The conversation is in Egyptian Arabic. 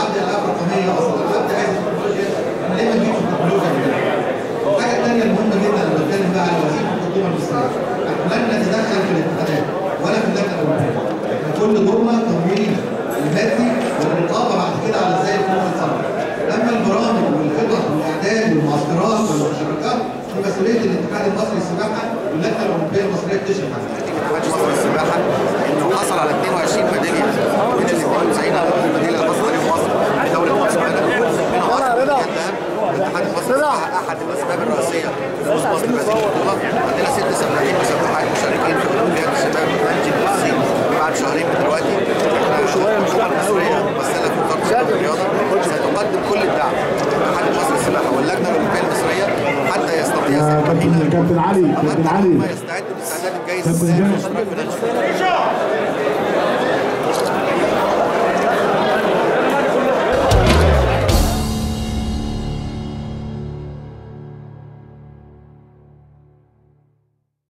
عبد الالعاب الرقميه اصلا عبد عايز التكنولوجيا انا ليه ما نجيبش التكنولوجيا من هنا؟ الحاجه الثانيه المهمه جدا لما بتكلم بقى على وظيفه الحكومه المصريه احنا لن نتدخل في الاتحادات ولا في اللجنه الاوروبيه احنا كل دورنا تمويل المادي والرقابه بعد كده على ازاي الحكومه تتصرف اما البرامج والخطط والاعداد والمعسكرات والمشاركات دي مسؤوليه الاتحاد المصري للسباحه واللجنه الاوروبيه المصريه بتشرف عليها اتحاد مصر للسباحه انه حصل على 22 ميداليه من ال 92 على الميداليه اللي حصل عليهم مصر في دوله مصر منها الاتحاد المصري للسباحه احد الاسباب الرئيسيه لفوز مصر بهذه البطوله عندنا ست سباحين مسبحات مشاركين في اولمبياد الشباب نانجي الصين بعد شهرين من دلوقتي الحكومه المصريه ممثله في وزاره الشباب والرياضه ستقدم كل الدعم للاتحاد المصري للسباحه واللجنه الاولمبيه المصريه حتى يستطيع آه، سباحين كابتن كابتن علي كابتن حتى علي هم يستعدوا باستعداد الجيد كابتن السابق جابر. للاشتراك في الانشطه